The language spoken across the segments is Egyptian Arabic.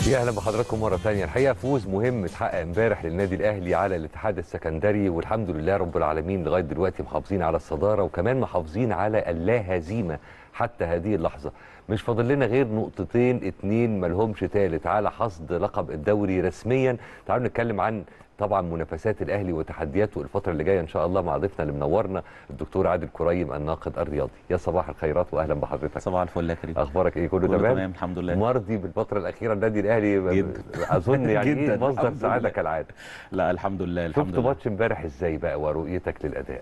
يا اهلا بحضراتكم مره ثانيه الحقيقه فوز مهم اتحقق امبارح للنادي الاهلي على الاتحاد السكندري والحمد لله رب العالمين لغايه دلوقتي محافظين على الصداره وكمان محافظين على اللا هزيمه حتى هذه اللحظه مش فاضل لنا غير نقطتين اتنين ملهمش تالت على حصد لقب الدوري رسميا تعالوا نتكلم عن طبعا منافسات الاهلي وتحدياته الفتره اللي جايه ان شاء الله مع ضيفنا اللي منورنا الدكتور عادل كريم الناقد الرياضي يا صباح الخيرات واهلا بحضرتك صباح الفل يا كريم اخبارك ايه كله, كله تمام تمام الحمد لله مرضي بالفتره الاخيره النادي الاهلي جدا. اظن يعني جدا، ايه مصدر الحمد سعاده لله. كالعاده لا الحمد لله الحمد شفت لله ماتش امبارح ازاي بقى ورؤيتك للاداء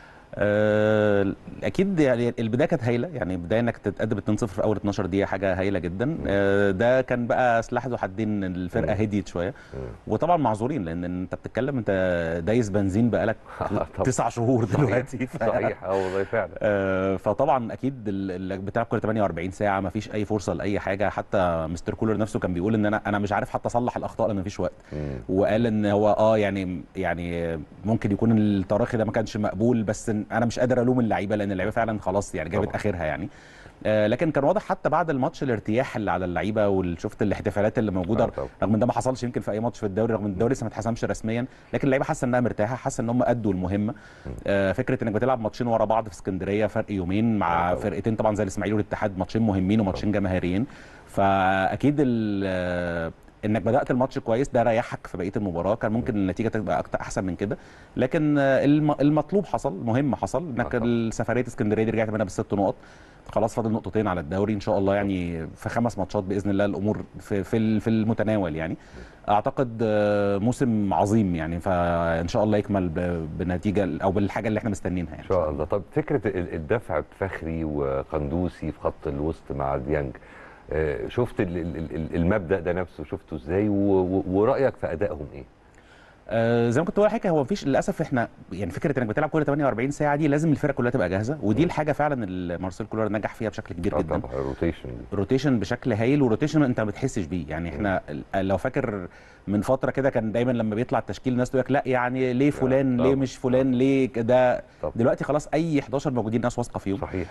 آه اكيد يعني البدايه كانت هايله يعني بدايه انك تتقدم 2-0 في اول 12 دقيقه حاجه هايله جدا آه ده كان بقى سلاح ذو حدين الفرقه مم. هديت شويه مم. وطبعا معذورين لان انت بتتكلم انت دايس بنزين بقالك طبعاً. تسع شهور صحيح. دلوقتي ف... صحيح اه والله فعلا آه، فطبعا اكيد ال- ال- بتلعب كل 48 ساعه ما فيش اي فرصه لاي حاجه حتى مستر كولر نفسه كان بيقول ان انا انا مش عارف حتى اصلح الاخطاء لان ما فيش وقت مم. وقال ان هو اه يعني يعني ممكن يكون التراخي ده ما كانش مقبول بس إن انا مش قادر الوم اللعيبه لان اللعيبه فعلا خلاص يعني جابت طبعا. اخرها يعني آه لكن كان واضح حتى بعد الماتش الارتياح اللي على اللعيبه وشفت الاحتفالات اللي موجوده آه طبعا. رغم ان ده ما حصلش يمكن في اي ماتش في الدوري رغم ان الدوري لسه ما اتحسمش رسميا لكن اللعيبه حاسه انها مرتاحه حاسه ان هم ادوا المهمه آه فكره انك بتلعب ماتشين ورا بعض في اسكندريه فرق يومين مع آه. فرقتين طبعا زي الاسماعيلي والاتحاد ماتشين مهمين وماتشين جماهيريين فاكيد ال- آه، انك بدات الماتش كويس ده ريحك في بقيه المباراه كان ممكن النتيجه تبقى اكتر احسن من كده لكن آه، الم- المطلوب حصل مهم حصل آه انك طبعا. السفريه اسكندريه دي رجعت منها بالست نقط خلاص فاضل نقطتين على الدوري ان شاء الله يعني في خمس ماتشات باذن الله الامور في في ال- في المتناول يعني اعتقد آه، موسم عظيم يعني فان شاء الله يكمل ب- بنتيجه او بالحاجه اللي احنا مستنينها يعني ان شاء الله طب فكره ال- الدفع بفخري وقندوسي في خط الوسط مع ديانج آه، شفت ال- ال- ال- المبدا ده نفسه شفته ازاي و- و- ورايك في ادائهم ايه آه زي ما كنت بقول حاجه هو مفيش للاسف احنا يعني فكره انك بتلعب كل 48 ساعه دي لازم الفرقه كلها تبقى جاهزه ودي الحاجه فعلا اللي مارسيل كولر نجح فيها بشكل كبير آه جدا طبعا الروتيشن دي روتيشن بشكل هايل وروتيشن انت ما بتحسش بيه يعني احنا ال- لو فاكر من فتره كده كان دايما لما بيطلع التشكيل الناس تقول لك لا يعني ليه فلان طبعا. ليه مش فلان ليه كده طبعا. دلوقتي خلاص اي 11 موجودين ناس واثقه فيهم صحيح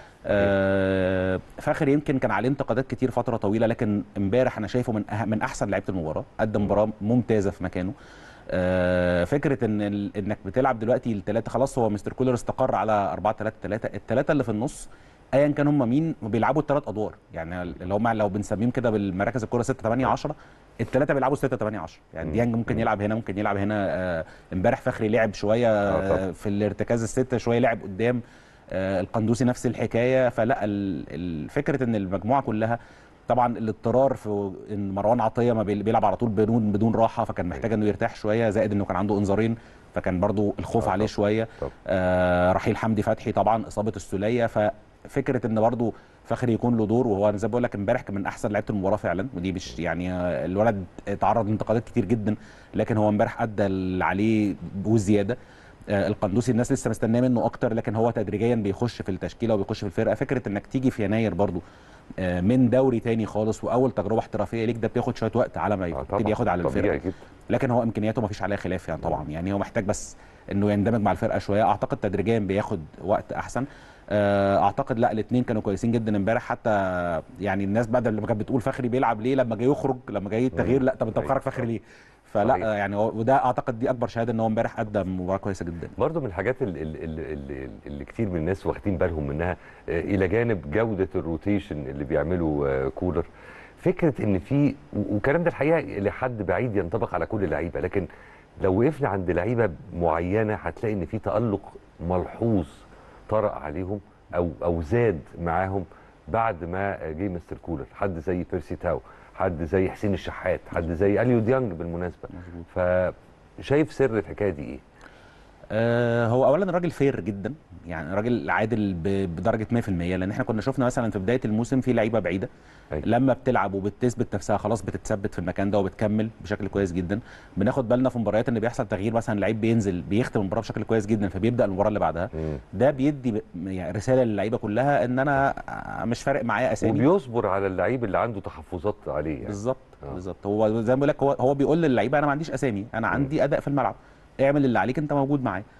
آه فاخر يمكن كان عليه انتقادات كتير فتره طويله لكن امبارح انا شايفه من أه من احسن لعيبه المباراه قدم مباراه ممتازه في مكانه آه فكره ان ال- انك بتلعب دلوقتي الثلاثه خلاص هو مستر كولر استقر على 4 3 3 الثلاثه اللي في النص ايا كان هم مين بيلعبوا الثلاث ادوار يعني اللي هم لو بنسميهم كده بالمراكز الكوره 6 8 10 الثلاثه بيلعبوا 6 8 10 يعني مم. ديانج ممكن مم. يلعب هنا ممكن يلعب هنا آه، امبارح فخري لعب شويه آه، طبعا. آه، في الارتكاز السته شويه لعب قدام آه، القندوسي نفس الحكايه فلا ال- ال- فكره ان المجموعه كلها طبعا الاضطرار في ان مروان عطيه ما بيل- بيلعب على طول بدون بدون راحه فكان محتاج انه يرتاح شويه زائد انه كان عنده انذارين فكان برضو الخوف آه، عليه طبعا. شويه طبعا. آه رحيل حمدي فتحي طبعا اصابه السوليه ففكره ان برضو فخري يكون له دور وهو زي ما بقول لك امبارح كان من احسن لعيبه المباراه فعلا ودي مش يعني آه، الولد تعرض لانتقادات كتير جدا لكن هو امبارح ادى اللي عليه وزياده آه، القندوسي الناس لسه مستنيه منه اكتر لكن هو تدريجيا بيخش في التشكيله وبيخش في الفرقه فكره انك تيجي في يناير برضو آه، من دوري تاني خالص واول تجربه احترافيه ليك ده بياخد شويه وقت على ما آه يبتدي ياخد على الفرقه طبيعي جدا لكن هو امكانياته ما فيش عليها خلاف يعني طبعا يعني هو محتاج بس انه يندمج مع الفرقه شويه اعتقد تدريجيا بياخد وقت احسن آه، اعتقد لا الاثنين كانوا كويسين جدا امبارح حتى يعني الناس بدل لما كانت بتقول فخري بيلعب ليه لما جاي يخرج لما جاي التغيير لا طب انت أيوة. مخرج فخري ليه فلا صحيح. آه، يعني هو- وده اعتقد دي اكبر شهاده ان هو امبارح قدم مباراه كويسه جدا برضه من الحاجات اللي, اللي, اللي, اللي كتير من الناس واخدين بالهم منها آه، الى جانب جوده الروتيشن اللي بيعمله آه، كولر فكره ان في و- والكلام ده الحقيقه لحد بعيد ينطبق على كل اللعيبه لكن لو وقفنا عند لعيبه معينه هتلاقي ان في تالق ملحوظ طرأ عليهم او او زاد معاهم بعد ما جه مستر كولر حد زي بيرسي تاو حد زي حسين الشحات حد زي اليو ديانج بالمناسبه مظبوط فشايف سر الحكايه دي ايه آه، هو اولا راجل فير جدا يعني راجل عادل ب- بدرجه 100% لان احنا كنا شفنا مثلا في بدايه الموسم في لعيبه بعيده أيوة. لما بتلعب وبتثبت نفسها خلاص بتتثبت في المكان ده وبتكمل بشكل كويس جدا بناخد بالنا في مباريات ان بيحصل تغيير مثلا لعيب بينزل بيختم المباراه بشكل كويس جدا فبيبدا المباراه اللي بعدها مم. ده بيدي ب- يعني رساله للعيبه كلها ان انا آه، مش فارق معايا اسامي وبيصبر على اللعيب اللي عنده تحفظات عليه يعني بالظبط آه. بالظبط هو زي ما بقول لك هو هو بيقول للعيبه انا ما عنديش اسامي انا عندي اداء في الملعب اعمل اللي عليك انت موجود معايا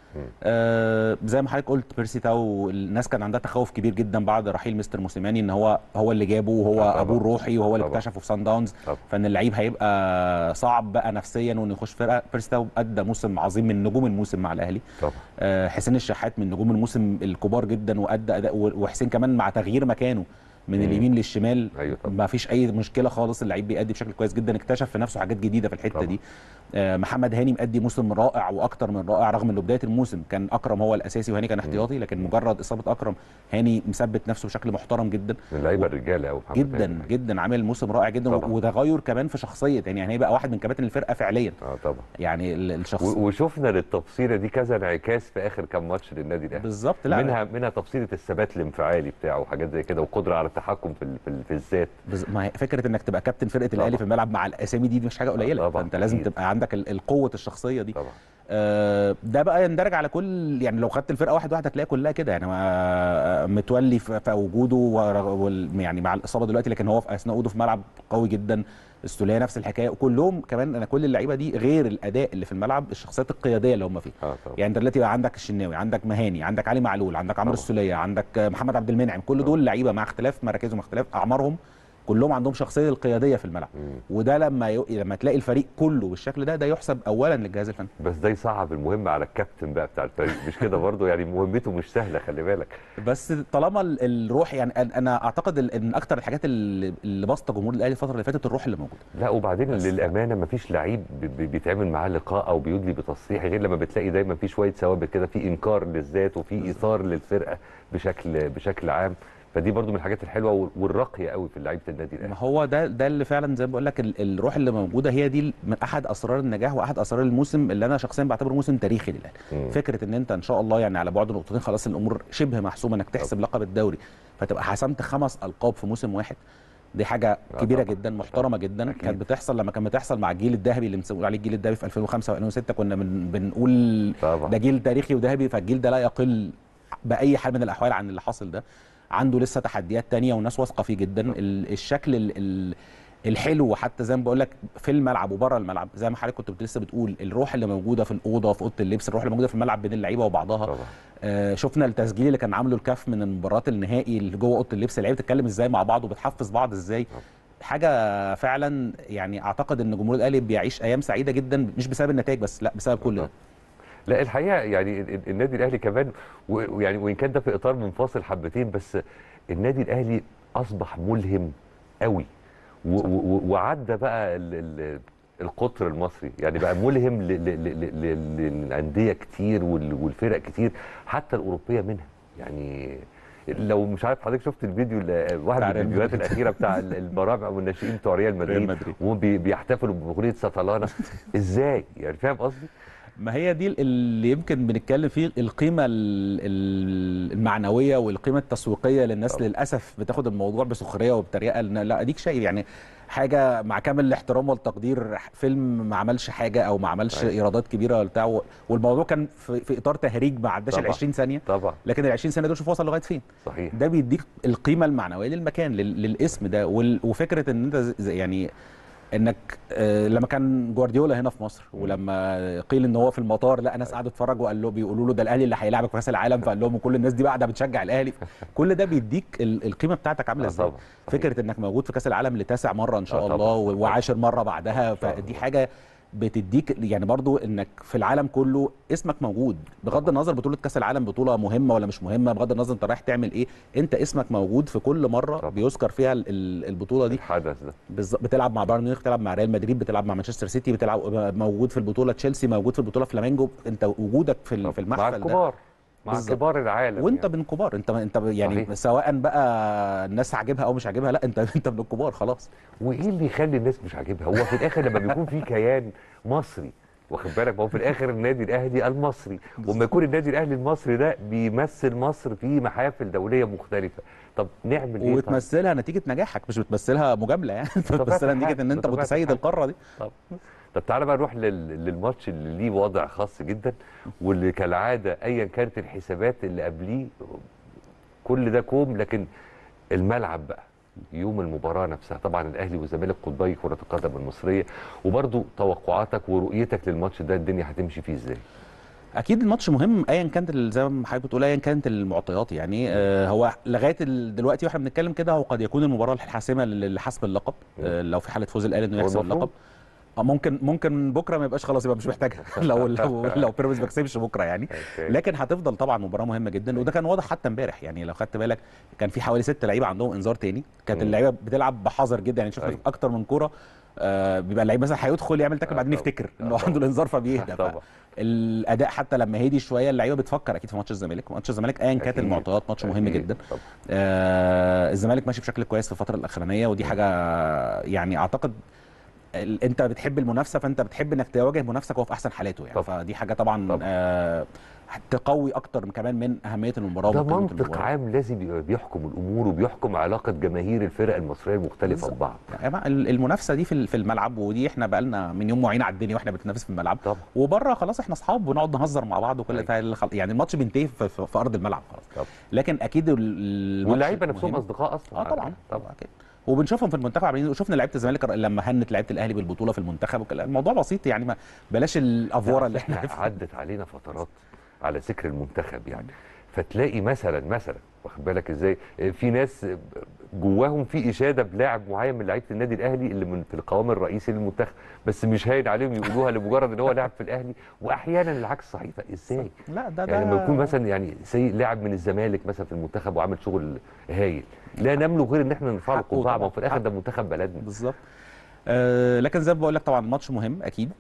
آه زي ما حضرتك قلت بيرسي تاو الناس كان عندها تخوف كبير جدا بعد رحيل مستر موسيماني ان هو هو اللي جابه وهو آه طبعاً. ابوه الروحي وهو اللي طبعاً. اكتشفه في سان داونز طبعاً. فان اللعيب هيبقى صعب بقى نفسيا وانه يخش فرقه بيرسي تاو ادى موسم عظيم من نجوم الموسم مع الاهلي طبعا آه، حسين الشحات من نجوم الموسم الكبار جدا وادى اداء وحسين كمان مع تغيير مكانه من مم. اليمين للشمال ايوه طبعا ما فيش اي مشكله خالص اللعيب بيأدي بشكل كويس جدا اكتشف في نفسه حاجات جديده في الحته طبعا. دي آه، محمد هاني مأدي موسم رائع واكتر من رائع رغم انه بدايه الموسم كان اكرم هو الاساسي وهاني كان احتياطي لكن مجرد اصابه اكرم هاني مثبت نفسه بشكل محترم جدا من اللعيبه الرجاله قوي جدا جدا عامل موسم رائع جدا طبعا. وتغير كمان في شخصيه يعني هاني بقى واحد من كباتن الفرقه فعليا اه طبعا يعني ال- الشخص و- وشفنا للتفصيله دي كذا انعكاس في اخر كام ماتش للنادي الاهلي بالظبط لا منها منها تفصيله الثبات الانفعالي بتاعه وحاجات زي كده وقدره على التحكم في ال- في, ال- في الذات بز... ما هي فكره انك تبقى كابتن فرقه طبعا. الاهلي في الملعب مع الاسامي دي مش حاجه قليله طبعا، فانت لازم أكيد. تبقى عندك ال- القوه الشخصيه دي طبعا آه، ده بقى يندرج على كل يعني لو خدت الفرقه واحد واحد هتلاقي كلها كده يعني ما- متولي في في وجوده ورغ- وال- يعني مع الاصابه دلوقتي لكن هو في اثناء وجوده في ملعب قوي جدا السوليه نفس الحكايه وكلهم كمان انا كل اللعيبه دي غير الاداء اللي في الملعب الشخصيات القياديه اللي هم فيها اه طبعا يعني انت دلوقتي بقى عندك الشناوي عندك مهاني عندك علي معلول عندك عمرو طبعا. السوليه عندك محمد عبد المنعم كل طبعا. دول لعيبه مع اختلاف مراكزهم اختلاف اعمارهم كلهم عندهم شخصيه القياديه في الملعب مم. وده لما ي... لما تلاقي الفريق كله بالشكل ده ده يحسب اولا للجهاز الفني بس ده يصعب المهمه على الكابتن بقى بتاع الفريق مش كده برضه يعني مهمته مش سهله خلي بالك بس طالما ال- الروح يعني أنا- انا اعتقد ال- ان اكتر الحاجات اللي اللي بسطه جمهور الاهلي الفتره اللي فاتت الروح اللي موجوده لا وبعدين بس. للامانه ما فيش لعيب ب- ب- بيتعمل معاه لقاء او بيدلي بتصريح غير لما بتلاقي دايما في شويه ثوابت كده في انكار للذات وفي ايثار للفرقه بشكل بشكل عام فدي برضو من الحاجات الحلوه وال- والراقيه قوي في لعيبه النادي ما الاهلي هو ده ده اللي فعلا زي ما بقول لك ال- الروح اللي موجوده هي دي من احد اسرار النجاح واحد اسرار الموسم اللي انا شخصيا بعتبره موسم تاريخي للاهلي مم. فكره ان انت ان شاء الله يعني على بعد نقطتين خلاص الامور شبه محسومه انك تحسب لقب الدوري فتبقى حسمت خمس القاب في موسم واحد دي حاجه آه كبيره طبعاً. جدا محترمه جدا أكيد. كانت بتحصل لما كان بتحصل مع الجيل الذهبي اللي بنقول عليه الجيل الذهبي في 2005 و2006 كنا من بنقول طبعا ده جيل تاريخي وذهبي فالجيل ده لا يقل باي حال من الاحوال عن اللي حاصل ده عنده لسه تحديات تانية والناس واثقه فيه جدا ال- الشكل ال ال الحلو حتى زي ما بقول لك في الملعب وبره الملعب زي ما حضرتك كنت بت- لسه بتقول الروح اللي موجوده في الاوضه في اوضه اللبس الروح اللي موجوده في الملعب بين اللعيبه وبعضها طبعا آه شفنا التسجيل اللي كان عامله الكاف من المباراه النهائي اللي جوه اوضه اللبس اللعيبه بتتكلم ازاي مع بعض وبتحفز بعض ازاي طبعا. حاجه فعلا يعني اعتقد ان جمهور الاهلي بيعيش ايام سعيده جدا مش بسبب النتائج بس لا بسبب كل ده لا الحقيقه يعني ال- ال- النادي الاهلي كمان و- ويعني وان كان ده في اطار منفصل حبتين بس النادي الاهلي اصبح ملهم قوي و- و- و- وعدى بقى ال- ال- القطر المصري يعني بقى ملهم ل- ل- ل- ل- ل- للانديه كتير وال- والفرق كتير حتى الاوروبيه منها يعني لو مش عارف حضرتك شفت الفيديو اللي- واحد بتاع من ريال الفيديوهات مدريد. الاخيره بتاع ال- البرامع والناشئين بتوع ريال ريال مدريد مدريد. وهم بي- بيحتفلوا باغنيه ساتالانا ازاي يعني فاهم قصدي؟ ما هي دي اللي يمكن بنتكلم فيه القيمه ال- ال- المعنويه والقيمه التسويقيه للناس طبعا. للاسف بتاخد الموضوع بسخريه وبتريقه لأن لا اديك شايف يعني حاجه مع كامل الاحترام والتقدير فيلم ما عملش حاجه او ما عملش أيوة. ايرادات كبيره ولا بتاع والموضوع كان في, في اطار تهريج ما عداش ال طبعا. 20 ثانيه طبعا لكن ال 20 ثانيه دول شوف وصل لغايه فين صحيح ده بيديك القيمه المعنويه للمكان لل- للاسم ده وال- وفكره ان انت زي- زي- يعني انك آه، لما كان جوارديولا هنا في مصر ولما قيل ان هو في المطار لقى ناس قعدوا يتفرجوا وقال له بيقولوا له ده الاهلي اللي هيلاعبك في كاس العالم فقال لهم كل الناس دي قاعده بتشجع الاهلي كل ده بيديك ال- القيمه بتاعتك عامله آه ازاي طبعا. صحيح. فكره انك موجود في كاس العالم لتاسع مره ان شاء آه طبعا. الله و- وعاشر مره بعدها طبعا. فدي حاجه بتديك يعني برضو انك في العالم كله اسمك موجود بغض النظر بطوله كاس العالم بطوله مهمه ولا مش مهمه بغض النظر انت رايح تعمل ايه انت اسمك موجود في كل مره طبعا. بيذكر فيها ال- ال- البطوله دي الحدث ده بالظبط بتلعب مع بايرن ميونخ بتلعب مع ريال مدريد بتلعب مع مانشستر سيتي بتلعب موجود في البطوله تشيلسي موجود في البطوله فلامينجو انت وجودك في ال- في مع المحفل ده الكبار مع بالظبط. كبار العالم وانت يعني. من كبار انت انت يعني صحيح. سواء بقى الناس عاجبها او مش عاجبها لا انت انت من الكبار خلاص وايه اللي يخلي الناس مش عاجبها هو في الاخر لما بيكون في كيان مصري واخد بالك ما هو في الاخر النادي الاهلي المصري وما يكون النادي الاهلي المصري ده بيمثل مصر في محافل دوليه مختلفه طب نعمل ايه طب؟ وتمثلها نتيجه نجاحك مش بتمثلها مجامله يعني انت بتمثلها نتيجه ان انت بطبيعة متسيد الحال. القاره دي طب طب تعالى بقى نروح لل... للماتش اللي ليه وضع خاص جدا واللي كالعاده ايا كانت الحسابات اللي قبليه كل ده كوم لكن الملعب بقى يوم المباراه نفسها طبعا الاهلي والزمالك قطبي كره القدم المصريه وبرضو توقعاتك ورؤيتك للماتش ده الدنيا هتمشي فيه ازاي اكيد الماتش مهم ايا كانت ال- زي ما حضرتك بتقول ايا كانت المعطيات يعني آه هو لغايه ال- دلوقتي واحنا بنتكلم كده هو قد يكون المباراه الحاسمه ل- لحسم اللقب آه لو في حاله فوز الاهلي انه هو يحسم المفروض. اللقب آه، ممكن ممكن بكره ما يبقاش خلاص يبقى مش محتاجها لو لو لو بيراميدز ما كسبش بكره يعني أوكي. لكن هتفضل طبعا مباراه مهمه جدا وده كان واضح حتى امبارح يعني لو خدت بالك كان في حوالي ست لعيبه عندهم انذار تاني كانت مم. اللعيبه بتلعب بحذر جدا يعني شفنا أيوة. اكتر من كوره آه بيبقى اللعيب مثلا هيدخل يعمل تاكل آه بعدين طبعا. يفتكر آه انه طبعا. عنده الانذار فبيهدى طبعا. الاداء حتى لما هدي شويه اللعيبه بتفكر اكيد في ماتش الزمالك ماتش الزمالك ايا كانت أكيد. المعطيات ماتش مهم أكيد. جدا طبعا. آه الزمالك ماشي بشكل كويس في الفتره الاخرانيه ودي حاجه يعني اعتقد ال- انت بتحب المنافسه فانت بتحب انك تواجه منافسك وهو في احسن حالاته يعني طبعا. فدي حاجه طبعا, طبعا. آه تقوي اكتر كمان من اهميه المباراه ده وقيمة منطق المباراة. عام لازم يبقى بيحكم الامور وبيحكم علاقه جماهير الفرق المصريه المختلفه بالظبط. ببعض يا جماعة ال- المنافسه دي في ال- في الملعب ودي احنا بقالنا من يوم معين على الدنيا واحنا بنتنافس في الملعب طبعا وبره خلاص احنا اصحاب ونقعد نهزر مع بعض وكل أيوة. فال- خل- يعني الماتش بينتهي في, في, في ارض الملعب خلاص طبعا لكن اكيد ال- الماتش واللعيبه نفسهم مهم. اصدقاء اصلا اه طبعا طبعا طبعا اكيد وبنشوفهم في المنتخب عاملين وشفنا لعيبه الزمالك لما هنت لعيبه الاهلي بالبطوله في المنتخب وكلا الموضوع بسيط يعني ما بلاش الافوره اللي احنا احنا عدت علينا فترات على ذكر المنتخب يعني فتلاقي مثلا مثلا واخد بالك ازاي في ناس جواهم في اشاده بلاعب معين من لعيبه النادي الاهلي اللي من في القوام الرئيسي للمنتخب بس مش هاين عليهم يقولوها لمجرد ان هو لاعب في الاهلي واحيانا العكس صحيح ازاي لا ده ده يعني لما يكون مثلا يعني سي لاعب من الزمالك مثلا في المنتخب وعامل شغل هايل لا نملك غير ان احنا نرفع له حقه قبعه ما هو طبعاً. في الاخر حقه. ده منتخب بلدنا بالظبط آه لكن زي ما بقول لك طبعا ماتش مهم اكيد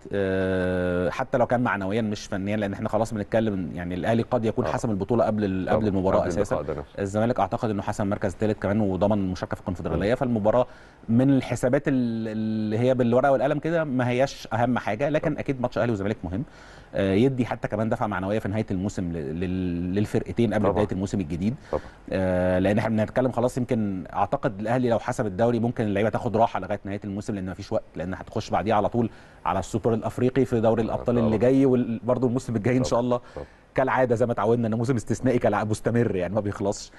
آه حتى لو كان معنويا مش فنيا لان احنا خلاص بنتكلم يعني الاهلي قد يكون آه. حسم البطوله قبل ال- قبل المباراه قبل اساسا اللقاء ده نفسه. الزمالك اعتقد انه حسم مركز ثالث كمان وضمن المشاركه في الكونفدراليه فالمباراه من الحسابات ال- اللي هي بالورقه والقلم كده ما هياش اهم حاجه لكن اكيد ماتش اهلي وزمالك مهم آه يدي حتى كمان دفعه معنويه في نهايه الموسم ل- لل- للفرقتين قبل طبعاً. بدايه الموسم الجديد طبعا آه، لان احنا بنتكلم خلاص يمكن اعتقد الاهلي لو حسب الدوري ممكن اللعيبه تاخد راحه لغايه نهايه الموسم لان مفيش وقت لان هتخش بعديها على طول على السوبر الافريقي في دوري الابطال طبعا. اللي جاي وبرده الموسم الجاي ان شاء الله طبعا. كالعاده زي ما اتعودنا انه موسم استثنائي كالعاده مستمر يعني ما بيخلصش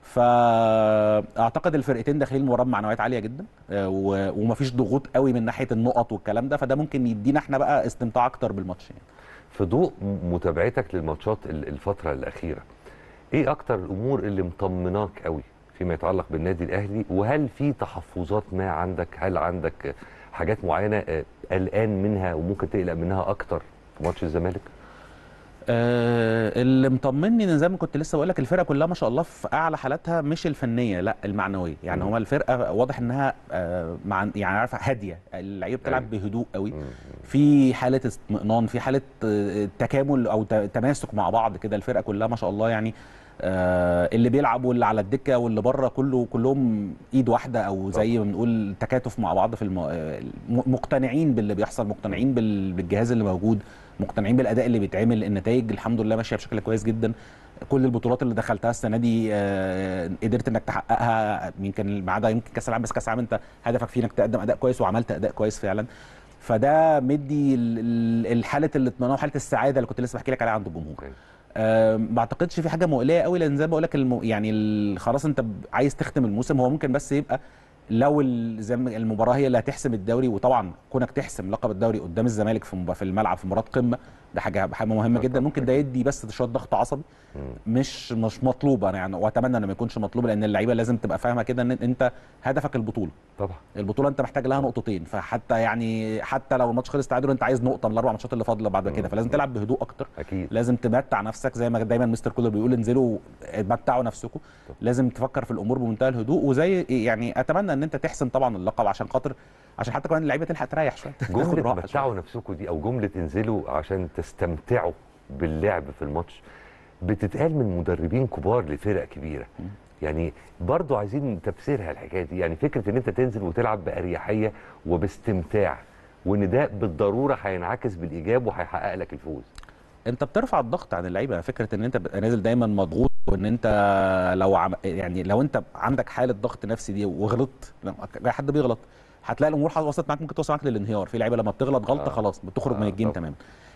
فاعتقد الفرقتين داخلين المباراه بمعنويات عاليه جدا آه، و- ومفيش ضغوط قوي من ناحيه النقط والكلام ده فده ممكن يدينا احنا بقى استمتاع اكتر بالماتش يعني في ضوء متابعتك للماتشات ال- الفترة الأخيرة إيه أكتر الأمور اللي مطمناك قوي فيما يتعلق بالنادي الأهلي وهل في تحفظات ما عندك هل عندك حاجات معينة آه، قلقان منها وممكن تقلق منها أكتر في ماتش الزمالك؟ آه، اللي مطمني ان زي ما كنت لسه بقول لك الفرقه كلها ما شاء الله في اعلى حالاتها مش الفنيه لا المعنويه يعني مم. هو الفرقه واضح انها آه، مع يعني عارفه هاديه اللعيبه بتلعب بهدوء قوي مم. في حاله اطمئنان في حاله آه، تكامل او ت- تماسك مع بعض كده الفرقه كلها ما شاء الله يعني آه، اللي بيلعب واللي على الدكه واللي بره كله كلهم ايد واحده او زي ما بنقول تكاتف مع بعض في الم... آه، م- مقتنعين باللي بيحصل مقتنعين بال... بالجهاز اللي موجود مقتنعين بالاداء اللي بيتعمل النتائج الحمد لله ماشيه بشكل كويس جدا كل البطولات اللي دخلتها السنه دي آه، قدرت انك تحققها يمكن ما عدا يمكن كاس العالم بس كاس العالم انت هدفك فيه انك تقدم اداء كويس وعملت اداء كويس فعلا فده مدي ال- ال- الحاله الاطمئنان وحاله السعاده اللي كنت لسه بحكي لك عليها عند الجمهور أوكي. آه، ما اعتقدش في حاجه مقلقه قوي لان زي ما بقول لك الم... يعني ال... خلاص انت ب- عايز تختم الموسم هو ممكن بس يبقى لو ال- زي ما المباراه هي اللي هتحسم الدوري وطبعا كونك تحسم لقب الدوري قدام الزمالك في مب- في الملعب في مباراه قمه ده حاجه حاجه مهمه آه جدا طبعاً ممكن ده أكيد. يدي بس شويه ضغط عصبي مم. مش مش مطلوب انا يعني واتمنى انه ما يكونش مطلوب لان اللعيبه لازم تبقى فاهمه كده ان انت هدفك البطوله طبعا البطوله انت محتاج لها نقطتين فحتى يعني حتى لو الماتش خلص تعادل انت عايز نقطه من الاربع ماتشات اللي فاضله بعد كده فلازم تلعب بهدوء اكتر أكيد لازم تمتع نفسك زي ما دايما مستر كولر بيقول انزلوا متعوا نفسكم لازم تفكر في الامور بمنتهى الهدوء وزي يعني اتمنى ان انت تحسم طبعا اللقب عشان خاطر عشان حتى كمان اللعيبه تلحق تريح شويه تاخد جملة راحه شوية. متعوا نفسكم دي أو جملة انزلوا عشان تستمتعوا باللعب في الماتش بتتقال من مدربين كبار لفرق كبيرة يعني برضو عايزين تفسيرها الحكاية دي يعني فكرة ان انت تنزل وتلعب بأريحية وباستمتاع وان ده بالضرورة هينعكس بالإيجاب وهيحقق لك الفوز انت بترفع الضغط عن اللعيبه فكره ان انت بتبقى نازل دايما مضغوط وان انت لو عم يعني لو انت عندك حاله ضغط نفسي دي وغلطت لما اي حد بيغلط هتلاقي الامور وصلت معاك ممكن توصل معاك للانهيار في لعيبه لما بتغلط غلطه آه. خلاص بتخرج من آه، الجيم طبعا. تماما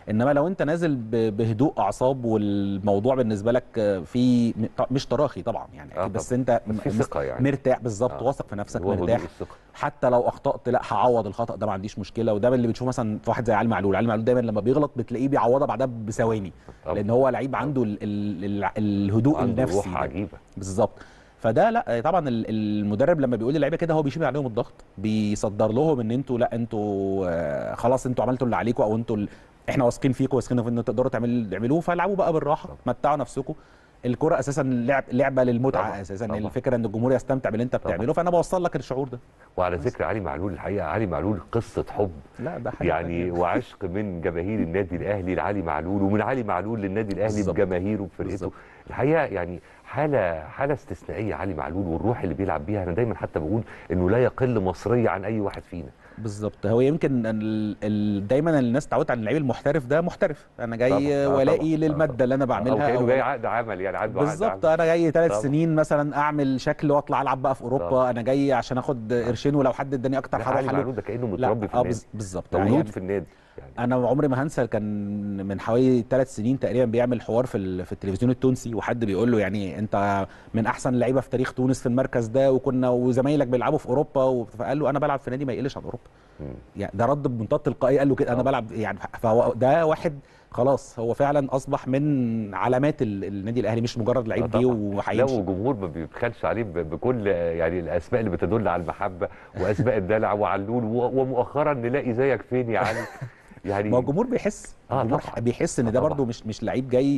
انما لو انت نازل ب- بهدوء اعصاب والموضوع بالنسبه لك آه، في م- ط- مش تراخي طبعا يعني آه أكيد، بس طبعاً. انت بس في م- ثقة يعني. مرتاح بالظبط آه. واثق في نفسك هو هدوء مرتاح الثقة. حتى لو اخطات لا هعوض الخطا ده ما عنديش مشكله وده من اللي بتشوف مثلا في واحد زي علي معلول علي معلول دايما لما بيغلط بتلاقيه بيعوضها بعدها بثواني طبعاً. لان هو لعيب عنده ال ال ال الهدوء عنده النفسي روح ده. عجيبة بالظبط فده لا طبعا ال- المدرب لما بيقول للعيبه كده هو بيشيل عليهم الضغط بيصدر لهم ان انتوا لا انتوا آه، خلاص انتوا عملتوا اللي عليكم او انتوا ال- احنا واثقين فيكم واثقين في ان تقدروا تعملوا تعملوه فالعبوا بقى بالراحه متعوا نفسكم الكرة اساسا لعب لعبه للمتعه طبعاً، اساسا طبعاً. الفكره ان الجمهور يستمتع باللي انت طبعاً. بتعمله فانا بوصل لك الشعور ده وعلى ذكر علي معلول الحقيقة علي معلول قصة حب لا ده حاجه يعني تانية. وعشق من جماهير النادي الاهلي لعلي معلول ومن علي معلول للنادي الاهلي بالظبط. بجماهيره وبفرقته بالظبط. الحقيقه يعني حاله حاله استثنائيه علي معلول والروح اللي بيلعب بيها انا دايما حتى بقول انه لا يقل مصريه عن اي واحد فينا بالظبط هو يمكن ال... ال... دايما الناس اتعودت على اللعيب المحترف ده محترف انا طبعاً، جاي آه ولائي طبعاً، آه للماده طبعاً. اللي انا او بعملها كانه أو جاي عقد عمل يعني عنده عقد بالظبط عمل. انا جاي ثلاث طبعاً. سنين مثلا اعمل شكل واطلع العب بقى في اوروبا طبعاً. انا جاي عشان اخد قرشين ولو حد اداني اكتر لا، علي هروح له معلول ده كانه لا متربي في اه النادي بز- بالظبط مولود يعني في النادي يعني انا عمري ما هنسى كان من حوالي ثلاث سنين تقريبا بيعمل حوار في ال- في التلفزيون التونسي وحد بيقول له يعني انت من احسن اللعيبه في تاريخ تونس في المركز ده وكنا وزمايلك بيلعبوا في اوروبا و- فقال له انا بلعب في نادي ما يقلش عن اوروبا مم. يعني ده رد بمنتهى التلقائيه قال له كده انا آه. بلعب يعني فهو ده واحد خلاص هو فعلا اصبح من علامات ال- النادي الاهلي مش مجرد آه لعيب جه طبعاً. لا وهيمشي وجمهور ما بيبخلش عليه ب- بكل يعني الاسماء اللي بتدل على المحبه واسماء الدلع وعلول و- ومؤخرا نلاقي زيك فين يا علي يعني ما هو الجمهور بيحس آه الجمهور طبعاً. بيحس ان آه ده طبعاً. برده مش مش لعيب جاي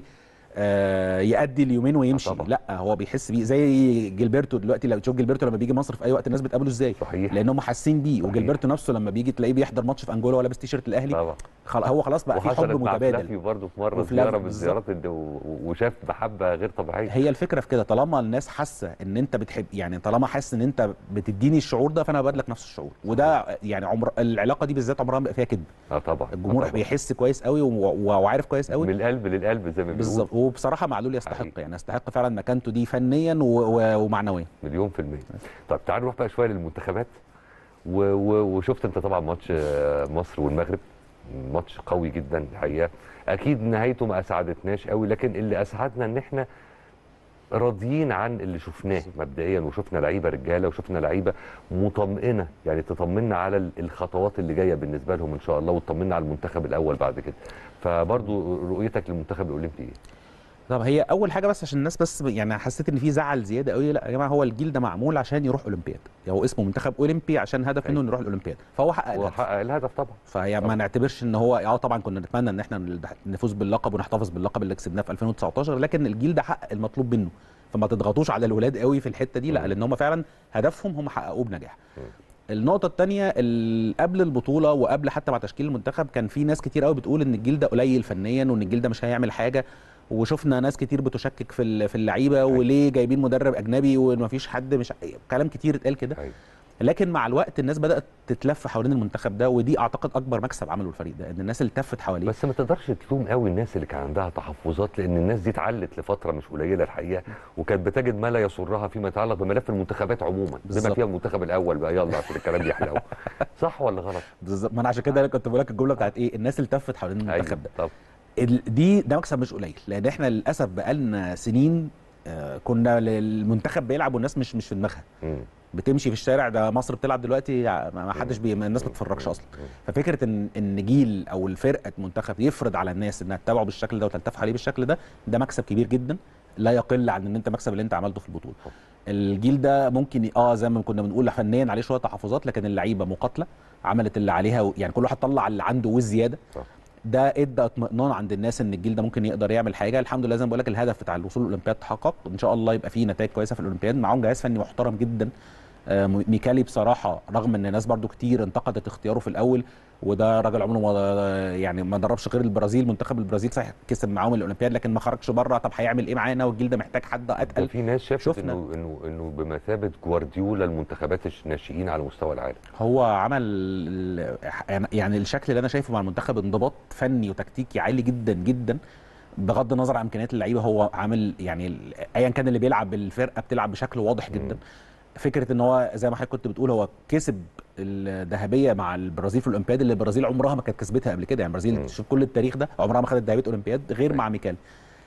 آه يأدي اليومين ويمشي طبعاً. لا هو بيحس بيه زي جilberto دلوقتي لو تشوف جilberto لما بيجي مصر في اي وقت الناس بتقابله ازاي صحيح لانهم حاسين بيه صحيح. وجilberto نفسه لما بيجي تلاقيه بيحضر ماتش في انجولا ولابس تيشيرت الاهلي طبعا خل... هو خلاص بقى في وحصلت حب مع متبادل فلافيو برضه في مره وفلافيو زياره من بالظبط. الزيارات اللي و- وشاف محبه غير طبيعيه هي الفكره في كده طالما الناس حاسه ان انت بتحب يعني طالما حاسس ان انت بتديني الشعور ده فانا ببادلك نفس الشعور وده يعني عمر العلاقه دي بالذات عمرها ما بقى فيها كذب اه طبعا الجمهور آه طبعاً. بيحس كويس قوي و- و- وعارف كويس قوي من القلب للقلب زي ما بيقولوا بالظبط وبصراحه معلول يستحق حقيقي. يعني يستحق فعلا مكانته دي فنيا و... و... ومعنويا مليون في المية طب تعال نروح بقى شوية للمنتخبات و... و... وشفت انت طبعا ماتش آه، مصر والمغرب ماتش قوي جدا الحقيقة اكيد نهايته ما اسعدتناش قوي لكن اللي اسعدنا ان احنا راضيين عن اللي شفناه مبدئيا وشفنا لعيبه رجاله وشفنا لعيبه مطمئنه يعني تطمنا على ال- الخطوات اللي جايه بالنسبه لهم ان شاء الله وتطمنا على المنتخب الاول بعد كده فبرضو رؤيتك للمنتخب الاولمبي ايه؟ طب هي اول حاجه بس عشان الناس بس يعني حسيت ان في زعل زياده قوي لا يا جماعه هو الجيل ده معمول عشان يروح اولمبياد يعني هو اسمه منتخب اولمبي عشان هدف منه انه يروح الاولمبياد فهو حقق الهدف وحقق الهدف طبعا فهي ما طبعا. نعتبرش ان هو اه طبعا كنا نتمنى ان احنا نفوز باللقب ونحتفظ باللقب اللي كسبناه في 2019 لكن الجيل ده حقق المطلوب منه فما تضغطوش على الولاد قوي في الحته دي لا مم. لان هم فعلا هدفهم هم حققوه بنجاح مم. النقطة الثانية قبل البطولة وقبل حتى مع تشكيل المنتخب كان في ناس كتير قوي بتقول ان الجيل ده قليل فنيا وان الجيل ده مش هيعمل حاجة وشفنا ناس كتير بتشكك في ال- في اللعيبة وليه جايبين مدرب اجنبي ومفيش حد مش كلام كتير اتقال كده أيوة. لكن مع الوقت الناس بدات تتلف حوالين المنتخب ده ودي اعتقد اكبر مكسب عمله الفريق ده ان الناس التفت حواليه بس ما تقدرش تلوم قوي الناس اللي كان عندها تحفظات لان الناس دي اتعلت لفتره مش قليله الحقيقه وكانت بتجد ما لا يسرها فيما يتعلق بملف المنتخبات عموما بما بالظبط. فيها المنتخب الاول بقى يلا عشان الكلام يحلو صح ولا غلط؟ بالظبط ما انا عشان كده كنت بقول لك الجمله بتاعت ايه الناس التفت حوالين المنتخب ده طب ال- دي ده مكسب مش قليل لان احنا للاسف بقالنا سنين آه، كنا المنتخب بيلعب والناس مش مش في دماغها مم. بتمشي في الشارع ده مصر بتلعب دلوقتي ما ما حدش بي... الناس ما بتتفرجش اصلا مم. ففكره ان ان جيل او الفرقه منتخب يفرض على الناس انها تتابعه بالشكل ده وتلتف عليه بالشكل ده ده مكسب كبير جدا لا يقل عن ان انت مكسب اللي انت عملته في البطوله الجيل ده ممكن ي- اه زي ما كنا بنقول فنيا عليه شويه تحفظات لكن اللعيبه مقاتله عملت اللي عليها و... يعني كل واحد طلع اللي عنده والزياده صح. ده ادى اطمئنان عند الناس ان الجيل ده ممكن يقدر يعمل حاجه الحمد لله زي ما بقول لك الهدف بتاع الوصول للاولمبياد تحقق ان شاء الله يبقى فيه نتائج كويسه في الاولمبياد معاهم جهاز فني محترم جدا آه، ميكالي بصراحه رغم ان ناس برضو كتير انتقدت اختياره في الاول وده راجل عمره ما يعني ما دربش غير البرازيل منتخب البرازيل صحيح كسب معاهم الاولمبياد لكن ما خرجش بره طب هيعمل ايه معانا والجيل ده محتاج حد ده اتقل في ناس شافت شفنا. انه انه انه بمثابه جوارديولا المنتخبات الناشئين على مستوى العالم هو عمل ال- يعني الشكل اللي انا شايفه مع المنتخب انضباط فني وتكتيكي عالي جدا جدا بغض النظر عن امكانيات اللعيبه هو عامل يعني ال- ايا كان اللي بيلعب الفرقه بتلعب بشكل واضح جدا فكره ان هو زي ما حضرتك كنت بتقول هو كسب الذهبيه مع البرازيل في الاولمبياد اللي البرازيل عمرها ما كانت كسبتها قبل كده يعني مم. البرازيل شوف كل التاريخ ده عمرها ما خدت ذهبيه اولمبياد غير مع ميكالي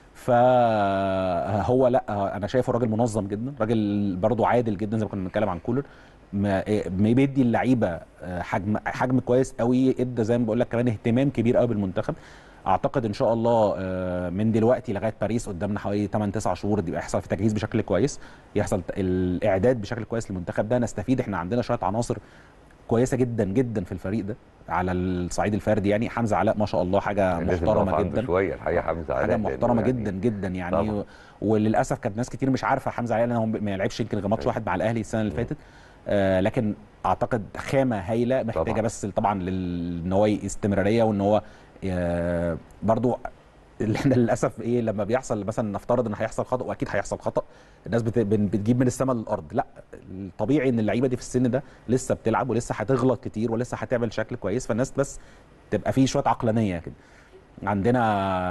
فهو لا انا شايفه راجل منظم جدا راجل برضه عادل جدا زي ما كنا بنتكلم عن كولر ما ما بيدي اللعيبه حجم حجم كويس قوي ادى زي ما بقول لك كمان اهتمام كبير قوي بالمنتخب اعتقد ان شاء الله آه، من دلوقتي لغايه باريس قدامنا حوالي 8 9 شهور يبقى يحصل في تجهيز بشكل كويس يحصل ت- الاعداد بشكل كويس للمنتخب ده نستفيد احنا عندنا شويه عناصر كويسه جدا جدا في الفريق ده على الصعيد الفردي يعني حمزه علاء ما شاء الله حاجه لازم نقف محترمه عنده جدا شويه الحقيقه حمزه علاء حاجه لأنه محترمه يعني جدا جدا يعني طبعا. وللاسف كانت ناس كتير مش عارفه حمزه علاء لان هو ما يلعبش يمكن غير ماتش واحد مع الاهلي السنه اللي فاتت آه لكن اعتقد خامه هايله محتاجه طبعا. بس طبعا لل- ان هو استمراريه وان هو آه برضو اللي احنا للاسف ايه لما بيحصل مثلا نفترض ان هيحصل خطا واكيد هيحصل خطا الناس بت- بن- بتجيب من السماء للارض لا الطبيعي ان اللعيبه دي في السن ده لسه بتلعب ولسه هتغلط كتير ولسه هتعمل شكل كويس فالناس بس تبقى فيه شويه عقلانيه كده عندنا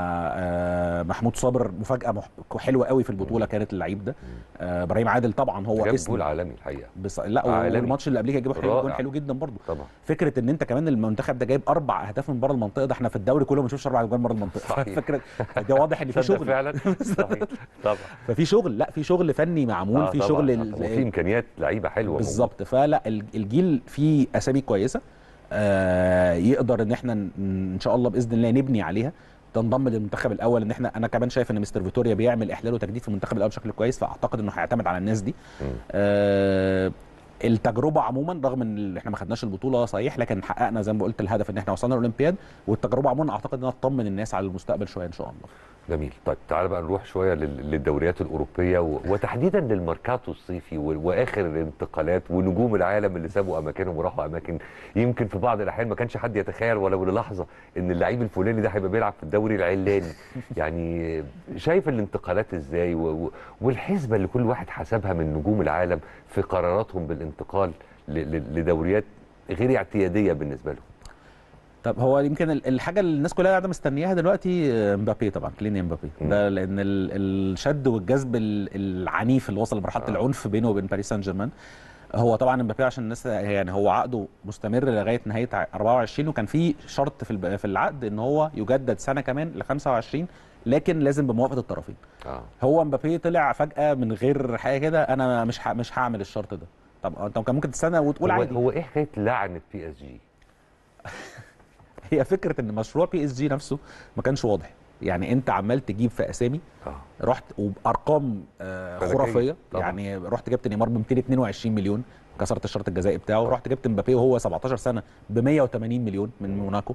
آه، محمود صابر مفاجاه مح- حلوه قوي في البطوله كانت اللعيب ده آه، ابراهيم عادل طبعا هو جاب اسم جول عالمي الحقيقه بس لا عالمي. والماتش اللي قبليه كان جاب حلو جول رائع. حلو جدا برضه طبعا فكره ان انت كمان المنتخب ده جايب اربع اهداف من بره المنطقه ده احنا في الدوري كله ما بنشوفش اربع اجوال بره المنطقه صحيح. فكره ده واضح ان في تصدق شغل فعلا صحيح طبعا ففي شغل لا في شغل فني معمول آه في طبعاً. شغل آه، وفي امكانيات لعيبه حلوه موجودة. بالظبط فلا ال- الجيل فيه اسامي كويسه آه يقدر ان احنا ن- ان شاء الله باذن الله نبني عليها تنضم للمنتخب الاول ان احنا انا كمان شايف ان مستر فيتوريا بيعمل احلال وتجديد في المنتخب الاول بشكل كويس فاعتقد انه هيعتمد على الناس دي مم. آه التجربه عموما رغم ان احنا ما خدناش البطوله صحيح لكن حققنا زي ما قلت الهدف ان احنا وصلنا الاولمبياد والتجربه عموما اعتقد انها تطمن الناس على المستقبل شويه ان شاء الله جميل طيب تعال بقى نروح شويه لل- للدوريات الاوروبيه و- وتحديدا للماركاتو الصيفي و- واخر الانتقالات ونجوم العالم اللي سابوا اماكنهم وراحوا اماكن يمكن في بعض الاحيان ما كانش حد يتخيل ولو للحظه ان اللعيب الفلاني ده هيبقى بيلعب في الدوري العلاني يعني شايف الانتقالات ازاي و- و- والحسبه اللي كل واحد حسبها من نجوم العالم في قراراتهم بالانتقال ل- ل- لدوريات غير اعتياديه بالنسبه لهم طب هو يمكن ال- الحاجه اللي الناس كلها قاعده مستنياها دلوقتي آه، مبابي طبعا كلينيان مبابي مم. ده لان ال- الشد والجذب ال- العنيف اللي وصل لمرحله آه. العنف بينه وبين باريس سان جيرمان هو طبعا مبابي عشان الناس يعني هو عقده مستمر لغايه نهايه ع- 24 وكان في شرط في الب- في العقد ان هو يجدد سنه كمان ل 25 لكن لازم بموافقه الطرفين اه هو مبابي طلع فجاه من غير حاجه كده انا مش ه- مش هعمل الشرط ده طب انت كان ممكن تستنى وتقول هو, عادي هو ايه حكايه لعنه بي اس جي هي فكره ان مشروع بي اس جي نفسه ما كانش واضح يعني انت عمال تجيب في اسامي اه رحت وبارقام آه، فلكية. خرافيه طبعا. يعني رحت جبت نيمار ب 222 مليون كسرت الشرط الجزائي بتاعه ورحت جبت مبابي وهو 17 سنه ب 180 مليون من موناكو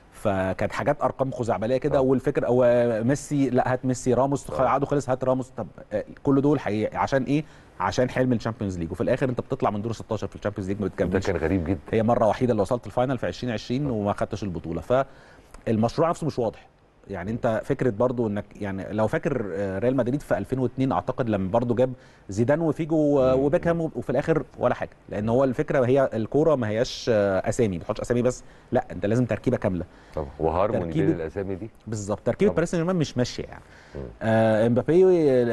فكانت حاجات ارقام خزعبليه كده طبعا. والفكره هو ميسي لا هات ميسي راموس طبعا. عقده خلص هات راموس طب آه، كل دول حقيقي عشان ايه عشان حلم الشامبيونز ليج وفي الاخر انت بتطلع من دور 16 في الشامبيونز ليج ما ده بتكملش كان غريب جدا هي مره وحيده اللي وصلت الفاينل في 2020 وما خدتش البطوله فالمشروع نفسه مش واضح يعني انت فكره برضو انك يعني لو فاكر آه، ريال مدريد في 2002 اعتقد لما برضو جاب زيدان وفيجو و- مم. وبيكهام وفي الاخر ولا حاجه لان هو الفكره هي الكوره ما هياش آه، اسامي ما تحطش اسامي بس لا انت لازم تركيبه كامله طبعا وهارموني بين تركيبة- الاسامي دي بالظبط تركيبه طبعا. باريس سان جيرمان مش ماشيه يعني مم. آه امبابي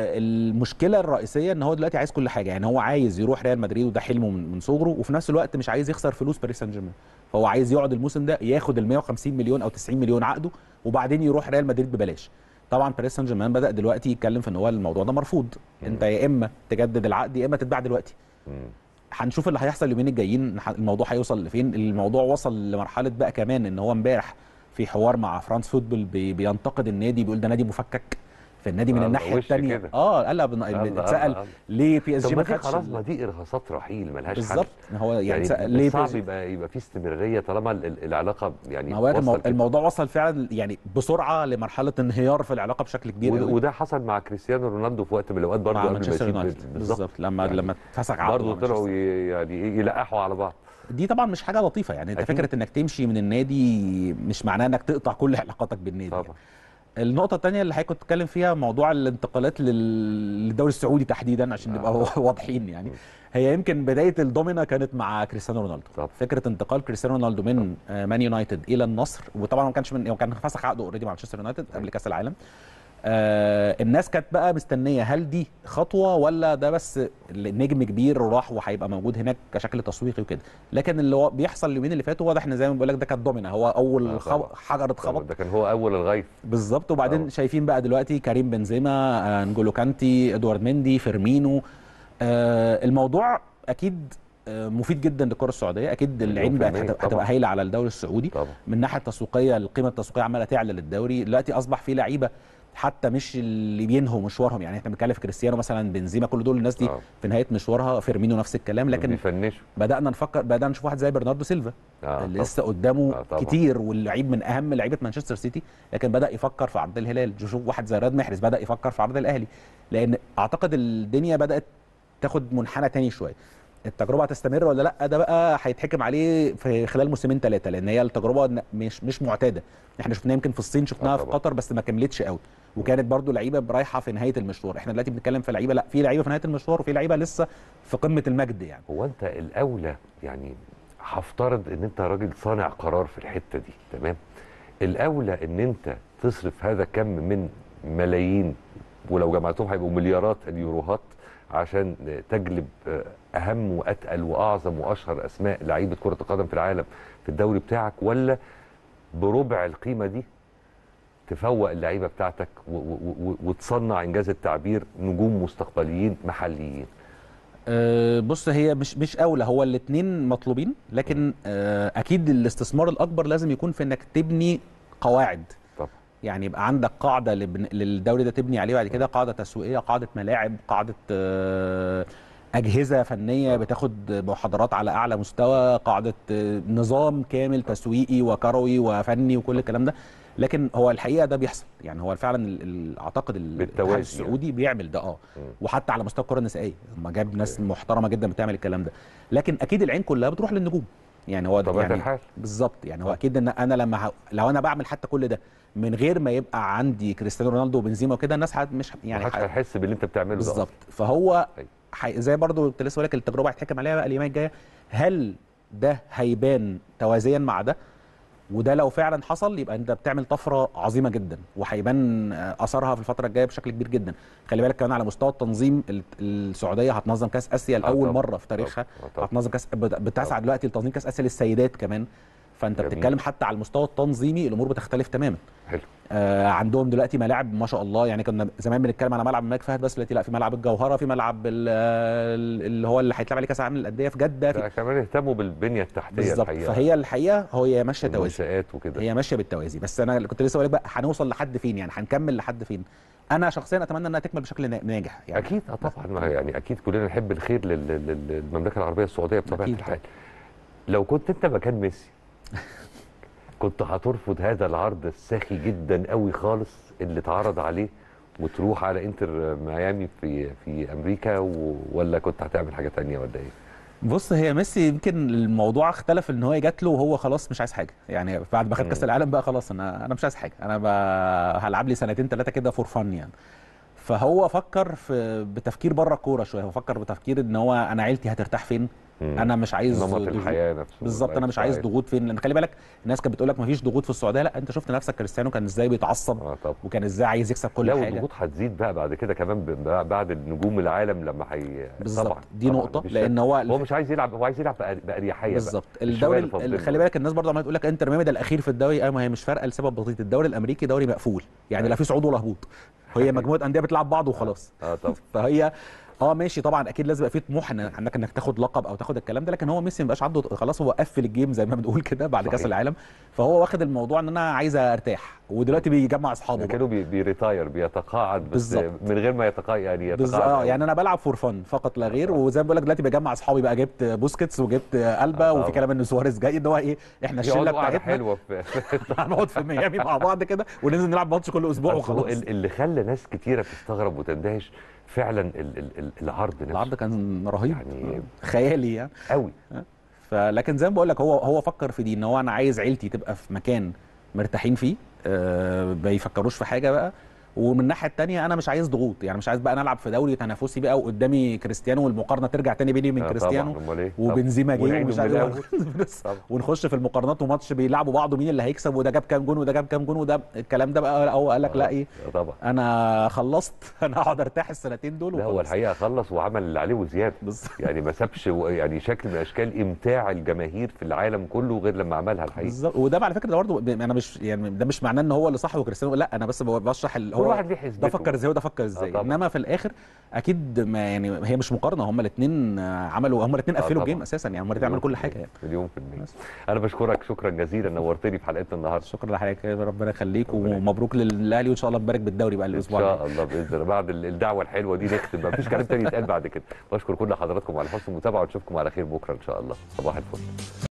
المشكله الرئيسيه ان هو دلوقتي عايز كل حاجه يعني هو عايز يروح ريال مدريد وده حلمه من, من صغره وفي نفس الوقت مش عايز يخسر فلوس باريس سان جيرمان فهو عايز يقعد الموسم ده ياخد ال 150 مليون او 90 مليون عقده وبعدين يروح ريال مدريد ببلاش طبعا باريس سان جيرمان بدا دلوقتي يتكلم في ان هو الموضوع ده مرفوض انت يا اما تجدد العقد يا اما تتباع دلوقتي مم. هنشوف اللي هيحصل اليومين الجايين ح- الموضوع هيوصل لفين الموضوع وصل لمرحله بقى كمان ان هو امبارح في حوار مع فرانس فوتبول بي بينتقد النادي بيقول ده نادي مفكك فالنادي من آه، الناحيه وش الثانيه كده. اه قال بن- الله، اتسال الله. ليه بي اس طب جي ما ما دي خدش خلاص ال- ما دي ارهاصات رحيل ملهاش حل بالظبط ما هو يعني, يعني اتسأل ليه صعب PSG يبقى يبقى في استمراريه طالما ال- ال- العلاقه يعني ما هو المو... وصل كده. الموضوع وصل فعلا يعني بسرعه لمرحله انهيار في العلاقه بشكل كبير وده, قوي وده حصل مع كريستيانو رونالدو في وقت من الاوقات برضه مع قبل ما مانشستر يسيب يونايتد بالظبط بالظبط لما يعني لما اتفسخ عقده برضه مع طلعوا مانشستر. ي- يعني يلقحوا على بعض دي طبعا مش حاجه لطيفه يعني انت أكيد. فكره انك تمشي من النادي مش معناه انك تقطع كل علاقاتك بالنادي طبعا يعني. النقطة الثانية اللي حضرتك كنت بتتكلم فيها موضوع الانتقالات لل- للدوري السعودي تحديدا عشان نبقى آه. واضحين يعني هي يمكن بداية الدومينا كانت مع كريستيانو رونالدو طبعا. فكرة انتقال كريستيانو رونالدو من آه، مان يونايتد إلى النصر وطبعا ما كانش من هو كان فسخ عقده اوريدي مع مانشستر يونايتد قبل كأس العالم آه الناس كانت بقى مستنيه هل دي خطوه ولا ده بس نجم كبير وراح وهيبقى موجود هناك كشكل تسويقي وكده لكن اللي هو بيحصل اليومين اللي فاتوا واضح ان زي ما بقول لك ده كانت دومينه هو اول آه خب... طبعاً. حجر اتخبط ده كان هو اول الغيث بالظبط وبعدين آه. شايفين بقى دلوقتي كريم بنزيما آه، نجولو كانتي ادوارد مندي فيرمينو آه الموضوع اكيد آه، مفيد جدا للكره السعوديه اكيد مليون العين في بقت المية هتبقى, طبعاً. هتبقى هايله على الدوري السعودي طبعا من الناحيه التسويقيه القيمه التسويقيه عماله تعلى للدوري دلوقتي اصبح في لعيبه حتى مش اللي بينهوا مشوارهم يعني احنا بنتكلم في كريستيانو مثلا بنزيما كل دول الناس دي آه. في نهايه مشوارها فيرمينو نفس الكلام لكن بيفنشوا بدانا نفكر بدانا نشوف واحد زي برناردو سيلفا آه اللي طبعاً. لسه قدامه آه طبعاً. كتير واللعيب من اهم لعيبه مانشستر سيتي لكن بدا يفكر في عرض الهلال شوف واحد زي رياض محرز بدا يفكر في عرض الاهلي لان اعتقد الدنيا بدات تاخد منحنى تاني شويه التجربه هتستمر ولا لا ده بقى هيتحكم عليه في خلال موسمين ثلاثه لان هي التجربه ن- مش مش معتاده احنا شفناها يمكن في الصين شفناها آه في طبعاً. قطر بس ما كملتش قوي وكانت برضو لعيبه رايحه في نهايه المشوار احنا دلوقتي بنتكلم في لعيبه لا في لعيبه في نهايه المشوار وفي لعيبه لسه في قمه المجد يعني هو انت الاولى يعني هفترض ان انت راجل صانع قرار في الحته دي تمام الاولى ان انت تصرف هذا كم من ملايين ولو جمعتهم هيبقوا مليارات اليوروهات عشان تجلب آه، اهم واتقل واعظم واشهر اسماء لعيبه كره القدم في العالم في الدوري بتاعك ولا بربع القيمه دي تفوق اللعيبه بتاعتك و- و- و- وتصنع انجاز التعبير نجوم مستقبليين محليين أه، بص هي مش مش اولى هو الاثنين مطلوبين لكن أه، اكيد الاستثمار الاكبر لازم يكون في انك تبني قواعد طبعا يعني يبقى عندك قاعده لبن... للدوري ده تبني عليه بعد كده قاعده تسويقيه قاعده ملاعب قاعده أه، اجهزه فنيه بتاخد محاضرات على اعلى مستوى قاعده أه، نظام كامل تسويقي وكروي وفني وكل الكلام ده لكن هو الحقيقه ده بيحصل يعني هو فعلا ال- ال- اعتقد ال- بالتوازي الاتحاد السعودي بيعمل ده اه مم. وحتى على مستوى الكره النسائيه هم جاب ناس محترمه جدا بتعمل الكلام ده لكن اكيد العين كلها بتروح للنجوم يعني هو طبيعه يعني الحال بالظبط يعني هو اكيد ان انا لما ه... لو انا بعمل حتى كل ده من غير ما يبقى عندي كريستيانو رونالدو وبنزيما وكده الناس حد مش يعني يعني محدش ح- هيحس باللي انت بتعمله ده بالظبط فهو أيوة. حي... زي برضو كنت لسه بقول لك التجربه هيتحكم عليها بقى الايام الجايه هل ده هيبان توازيا مع ده وده لو فعلا حصل يبقى انت بتعمل طفره عظيمه جدا وهيبان آه، اثرها في الفتره الجايه بشكل كبير جدا خلي بالك كمان على مستوى التنظيم ال- السعوديه هتنظم كاس اسيا آه لاول طبعاً. مره في تاريخها آه طبعاً. هتنظم كاس بت- بتسعى طبعاً. دلوقتي لتنظيم كاس اسيا للسيدات كمان فانت جميل. بتتكلم حتى على المستوى التنظيمي الامور بتختلف تماما حلو آه عندهم دلوقتي ملاعب ما شاء الله يعني كنا زمان بنتكلم على ملعب الملك فهد بس دلوقتي لا في ملعب الجوهره في ملعب ال- ال- اللي هو اللي هيتلعب عليه كاس العالم للانديه في جده في ده كمان اهتموا بالبنيه التحتيه بالظبط الحقيقه فهي الحقيقه هي ماشيه توازي والمنشآت وكده هي ماشيه بالتوازي بس انا كنت لسه بقول لك بقى هنوصل لحد فين يعني هنكمل لحد فين انا شخصيا اتمنى انها تكمل بشكل نا- ناجح يعني اكيد اه طبعا ما هي يعني اكيد كلنا نحب الخير لل- لل- للمملكه العربيه السعوديه بطبيعه أكيد الحال لو كنت انت مكان ميسي كنت هترفض هذا العرض الساخي جدا قوي خالص اللي اتعرض عليه وتروح على انتر ميامي في في امريكا و... ولا كنت هتعمل حاجه تانية ولا ايه؟ بص هي ميسي يمكن الموضوع اختلف ان هو جات له وهو خلاص مش عايز حاجه يعني بعد ما خد مم. كاس العالم بقى خلاص انا انا مش عايز حاجه انا بقى هلعب لي سنتين ثلاثه كده فور فن يعني فهو فكر في بتفكير بره الكوره شويه هو فكر بتفكير ان هو انا عيلتي هترتاح فين مم. انا مش عايز نمط ضغوط. الحياه نفسه بالظبط انا مش عايز ضغوط فين لان خلي بالك الناس كانت بتقول لك مفيش ضغوط في السعوديه لا انت شفت نفسك كريستيانو كان ازاي بيتعصب اه طبعا وكان ازاي عايز يكسب كل لا حاجه والضغوط هتزيد بقى بعد كده كمان ب- بعد النجوم العالم لما هي بالظبط طبعا دي طبعاً، نقطه مفيش لان شك. هو هو مش عايز يلعب هو عايز يلعب بأر- باريحيه بقى. بالظبط الشوية الدوري اللي فاضلين ال- خلي دول. بالك الناس برضه عماله تقول لك انتر ميامي ده الاخير في الدوري ايوه ما هي مش فارقه لسبب بسيط الدوري الامريكي دوري مقفول يعني لا في صعود ولا هبوط هي مجموعه انديه بتلعب بعض وخلاص اه طبعا فهي اه ماشي طبعا اكيد لازم يبقى في طموح إن- انك انك تاخد لقب او تاخد الكلام ده لكن هو ميسي ما بقاش عنده خلاص هو قفل الجيم زي ما بنقول كده بعد كاس صحيح. العالم فهو واخد الموضوع ان انا عايز ارتاح ودلوقتي بيجمع اصحابه بقى. كانوا بي- بيريتاير بيتقاعد بس بالظبط. من غير ما يتقاعد يعني بالظبط يتقاعد اه أوي. يعني انا بلعب فور فن فقط لا غير وزي ما بقول لك دلوقتي بجمع اصحابي بقى جبت بوسكيتس وجبت البا آه وفي طبعا. كلام ان سواريز جاي ان هو ايه احنا الشله يقعدوا قعده بتاعتنا حلوه في هنقعد في ميامي مع بعض كده وننزل نلعب ماتش كل اسبوع بس هو وخلاص ال- اللي خلى ناس كتيره تستغرب وتندهش فعلا ال- ال- ال- العرض نفسه العرض كان رهيب يعني- خيالي يعني قوي فلكن زي ما بقول لك هو هو فكر في دي ان هو انا عايز عيلتي تبقى في مكان مرتاحين فيه آه، ما يفكروش في حاجه بقى ومن الناحيه الثانيه انا مش عايز ضغوط يعني مش عايز بقى نلعب في دوري تنافسي بقى وقدامي كريستيانو والمقارنه ترجع تاني بيني وبين آه، كريستيانو طبعا امال ايه وبنزيما جه ونعيده ومش من عارف الأول. بس طبعا. ونخش في المقارنات وماتش بيلعبوا بعض ومين اللي هيكسب وده جاب كام جون وده جاب كام جون وده الكلام ده بقى هو قال لك لا ايه آه، طبعا انا خلصت انا هقعد ارتاح السنتين دول لا هو وخلاص. الحقيقه خلص وعمل اللي عليه وزياده بس يعني ما سابش و- يعني شكل من اشكال امتاع الجماهير في العالم كله غير لما عملها الحقيقه بالظبط وده على فكره ده برضه ب- انا مش يعني ده مش معناه ان هو اللي صح وكريستيانو لا انا بس بشرح ال- كل هو واحد ليه ده حسبته فكر ازاي وده فكر ازاي طبعا. انما في الاخر اكيد ما يعني هي مش مقارنه هما الاثنين عملوا هما الاثنين آه قفلوا طبعا. الجيم اساسا يعني هما الاثنين عملوا كل حاجه يعني مليون في المية بس. انا بشكرك شكرا جزيلا نورتني في حلقتنا النهارده شكرا لحضرتك ربنا يخليك ربنا يخليك. ومبروك للاهلي وان شاء الله نبارك بالدوري بقى ان الاسبوع الجاي شاء الله باذن الله بعد ال- الدعوه الحلوه دي نختم ما فيش كلام تاني يتقال بعد كده بشكر كل حضراتكم على حسن المتابعه ونشوفكم على خير بكره ان شاء الله صباح الفل